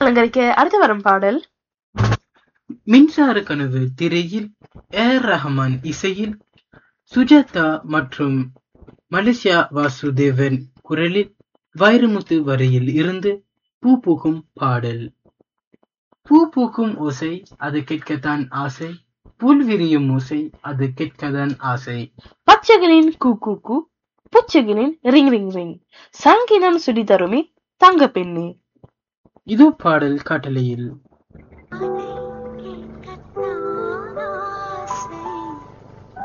அலங்கரிக்க அடுத்து வரும் பாடல் மின்சார கனவு திரையில் ஏர் ரஹ்மான் இசையில் சுஜாதா மற்றும் மலேசியா வாசுதேவன் குரலில் வைரமுத்து வரையில் இருந்து பூ பூக்கும் பாடல் பூ பூக்கும் ஓசை அது கேட்கத்தான் ஆசை புல் விரியும் ஓசை அது கேட்கத்தான் ஆசை பச்சைகளின் கூ கூ கூ பூச்சிகளின் ரிங் ரிங் ரிங் சங்கினம் சுடி தருமி தங்க பெண்ணே இது பாடல் காட்டலையில் ஆசை